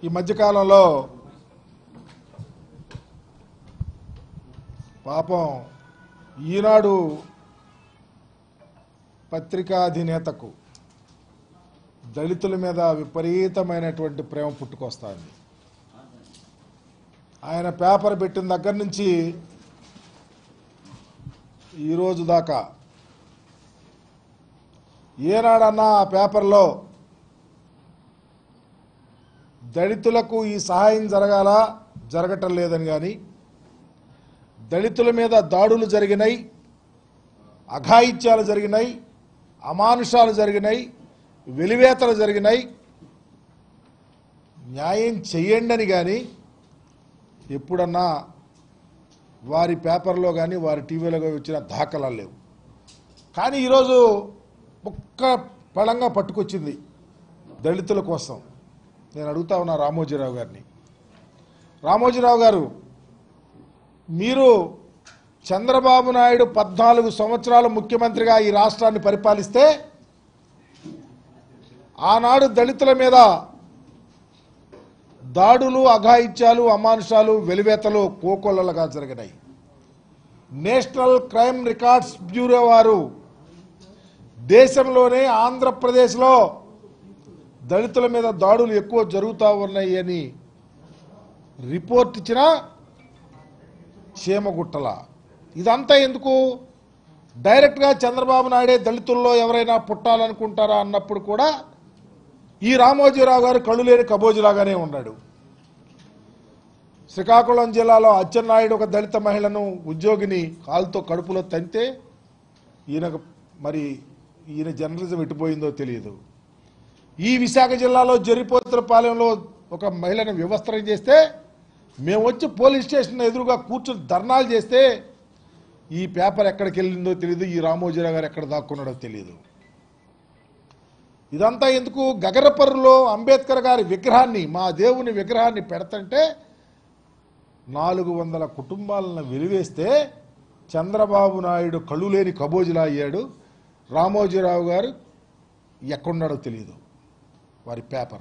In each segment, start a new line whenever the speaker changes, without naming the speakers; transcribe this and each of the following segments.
ఈ మధ్యకాలంలో పాపం ఈనాడు పత్రికాధినేతకు దళితుల మీద విపరీతమైనటువంటి ప్రేమ పుట్టుకొస్తుంది ఆయన పేపర్ పెట్టిన దగ్గర నుంచి ఈరోజు దాకా ఏనాడన్నా ఆ పేపర్లో దళితులకు ఈ సహాయం జరగాల జరగటం లేదని కానీ దళితుల మీద దాడులు జరిగినాయి అఘాయిత్యాలు జరిగినాయి అమానుషాలు జరిగినాయి వెలివేతలు జరిగినాయి న్యాయం చెయ్యండి అని కానీ ఎప్పుడన్నా వారి పేపర్లో కానీ వారి టీవీలో కానీ వచ్చిన దాఖలాలు లేవు కానీ ఈరోజు ఒక్క పళంగా పట్టుకొచ్చింది దళితుల కోసం నేను అడుగుతా ఉన్నా రామోజీరావు గారిని రామోజీరావు గారు మీరు చంద్రబాబు నాయుడు పద్నాలుగు సంవత్సరాలు ముఖ్యమంత్రిగా ఈ రాష్ట్రాన్ని పరిపాలిస్తే ఆనాడు దళితుల మీద దాడులు అఘాయిత్యాలు అమానుషాలు వెలివేతలు కోకొల్లలుగా జరిగినాయి నేషనల్ క్రైమ్ రికార్డ్స్ బ్యూరో వారు దేశంలోనే ఆంధ్రప్రదేశ్లో దళితుల మీద దాడులు ఎక్కువ జరుగుతూ ఉన్నాయి అని రిపోర్ట్ ఇచ్చిన చీమగుట్టల ఇదంతా ఎందుకు డైరెక్ట్గా చంద్రబాబు నాయుడే దళితుల్లో ఎవరైనా పుట్టాలనుకుంటారా అన్నప్పుడు కూడా ఈ రామోజీరావు గారు కళ్ళు లేని కబోజీలాగానే ఉన్నాడు శ్రీకాకుళం జిల్లాలో అచ్చెన్నాయుడు ఒక దళిత మహిళను ఉద్యోగిని కాలుతో కడుపులో తంతే ఈయనకు మరి ఈయన జర్నలిజం ఎటుపోయిందో తెలియదు ఈ విశాఖ జిల్లాలో జరిపోతులపాలెంలో ఒక మహిళను వ్యవస్థరం చేస్తే మేము వచ్చి పోలీస్ స్టేషన్ ఎదురుగా కూర్చొని ధర్నాలు చేస్తే ఈ పేపర్ ఎక్కడికి వెళ్ళిందో తెలియదు ఈ రామోజీరావు గారు ఎక్కడ దాక్కున్నాడో తెలియదు ఇదంతా ఎందుకు గగరపర్రులో అంబేద్కర్ గారి విగ్రహాన్ని మా దేవుని విగ్రహాన్ని పెడతంటే నాలుగు వందల కుటుంబాలను వెలివేస్తే చంద్రబాబు నాయుడు కళ్ళు లేని కబోజిలా అయ్యాడు రామోజీరావు గారు ఎక్కడున్నాడో తెలియదు వారి పేపర్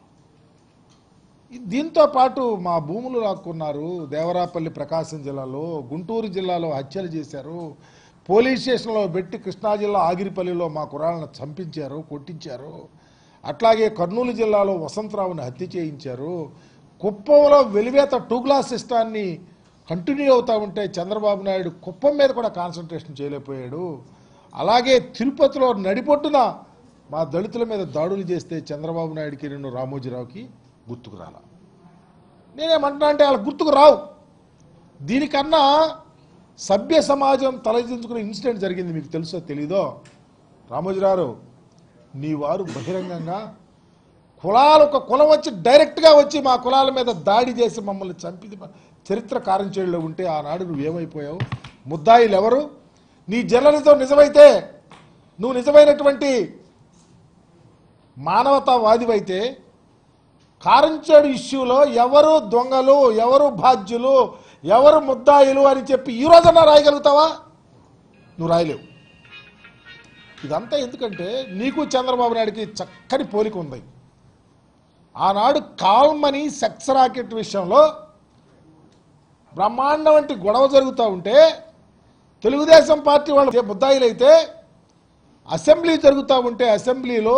దీంతో పాటు మా భూములు లాక్కున్నారు దేవరాపల్లి ప్రకాశం జిల్లాలో గుంటూరు జిల్లాలో హత్యలు చేశారు పోలీస్ స్టేషన్లో పెట్టి కృష్ణా జిల్లా ఆగిరిపల్లిలో మా కురాలను చంపించారు కొట్టించారు అట్లాగే కర్నూలు జిల్లాలో వసంతరావుని హత్య చేయించారు కుప్పంలో వెలివేత టూ క్లాస్ సిస్టాన్ని కంటిన్యూ అవుతా ఉంటే చంద్రబాబు నాయుడు కుప్పం మీద కూడా కాన్సన్ట్రేషన్ చేయలేకపోయాడు అలాగే తిరుపతిలో నడిపొట్టున మా దళితుల మీద దాడులు చేస్తే చంద్రబాబు నాయుడికి నేను రామోజీరావుకి గుర్తుకు రాల నేనేమంటున్నా అంటే వాళ్ళ గుర్తుకు రావు దీనికన్నా సభ్య సమాజం తలదించుకునే ఇన్సిడెంట్ జరిగింది మీకు తెలుసో తెలీదో రామోజీరావు నీ వారు బహిరంగంగా కులాలు ఒక కులం వచ్చి డైరెక్ట్గా వచ్చి మా కులాల మీద దాడి చేసి మమ్మల్ని చంపింది చరిత్ర కారంచేడులో ఉంటే ఆనాడు నువ్వేమైపోయావు ముద్దాయిలు ఎవరు నీ జర్నలిజం నిజమైతే నువ్వు నిజమైనటువంటి మానవతావాదివైతే కారంచేడు ఇష్యూలో ఎవరు దొంగలు ఎవరు బాధ్యులు ఎవరు ముద్దాయిలు అని చెప్పి ఈ రోజన్నా రాయగలుగుతావా నువ్వు రాయలేవు ఇదంతా ఎందుకంటే నీకు చంద్రబాబు నాయుడికి చక్కని పోలిక ఉంది ఆనాడు కాల్మని సెక్స్ రాకెట్ విషయంలో బ్రహ్మాండం వంటి గొడవ జరుగుతూ ఉంటే తెలుగుదేశం పార్టీ వాళ్ళు ముద్దాయిలైతే అసెంబ్లీ జరుగుతూ ఉంటే అసెంబ్లీలో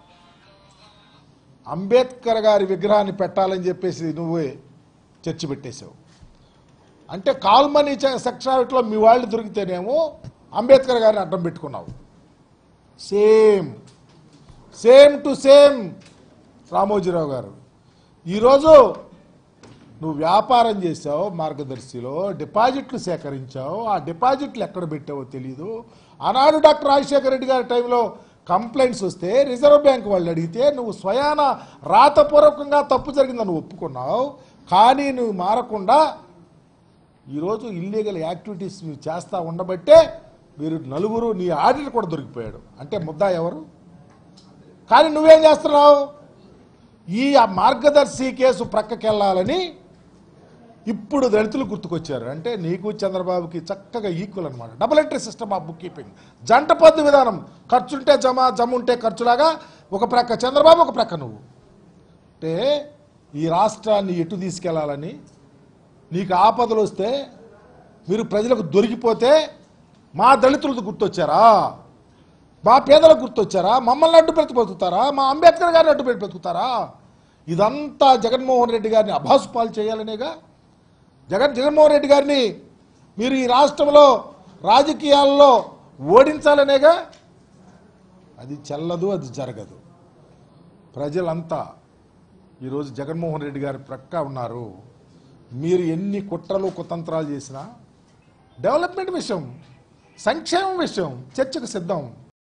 అంబేద్కర్ గారి విగ్రహాన్ని పెట్టాలని చెప్పేసి నువ్వే చర్చ పెట్టేశావు అంటే కాల్మనీ సెక్షన్లో మీ వాళ్ళు దొరికితేనేమో అంబేద్కర్ గారిని అడ్డం పెట్టుకున్నావు same same to same Ramojirao garu ఈరోజు నువ్వు వ్యాపారం చేసావు మార్గదర్శిలో డిపాజిట్లు సేకరించావు ఆ డిపాజిట్లు ఎక్కడ పెట్టావో తెలియదు ఆనాడు డాక్టర్ రాజశేఖర రెడ్డి గారి టైంలో కంప్లైంట్స్ వస్తే రిజర్వ్ బ్యాంక్ వాళ్ళు అడిగితే నువ్వు స్వయాన రాతపూర్వకంగా తప్పు జరిగిందని నువ్వు ఒప్పుకున్నావు కానీ నువ్వు మారకుండా ఈరోజు ఇల్లీగల్ యాక్టివిటీస్ మీరు చేస్తా ఉండబట్టే మీరు నలుగురు నీ ఆడిటర్ కూడా దొరికిపోయాడు అంటే ముద్దా ఎవరు కానీ నువ్వేం చేస్తున్నావు ఈ మార్గదర్శి కేసు ప్రక్కకెళ్ళాలని ఇప్పుడు దళితులు గుర్తుకొచ్చారు అంటే నీకు చంద్రబాబుకి చక్కగా ఈక్వల్ అనమాట double entry system of bookkeeping జంట పద్దు విధానం ఖర్చుంటే జమ జమ ఉంటే ఖర్చులాగా ఒక ప్రక్క చంద్రబాబు ఒక ప్రక్క నువ్వు అంటే ఈ రాష్ట్రాన్ని ఎటు తీసుకెళ్లాలని నీకు ఆపదలు వస్తే మీరు ప్రజలకు దొరికిపోతే మా దళితులకు గుర్తొచ్చారా మా పేదలకు గుర్తొచ్చారా మమ్మల్ని అడ్డు పెట్టి బతుకుతారా మా అంబేద్కర్ గారిని అడ్డు పెట్టి బతుకుతారా ఇదంతా జగన్మోహన్ రెడ్డి గారిని అభాసుపాలు చేయాలనేగా జగన్ జగన్మోహన్ రెడ్డి గారిని మీరు ఈ రాష్ట్రంలో రాజకీయాల్లో ఓడించాలనేగా అది చెల్లదు అది జరగదు ప్రజలంతా ఈరోజు జగన్మోహన్ రెడ్డి గారి ప్రక్క ఉన్నారు మీరు ఎన్ని కుట్రలు కుతంత్రాలు చేసినా డెవలప్మెంట్ విషయం సంక్షేమం విషయం చర్చకు సిద్ధం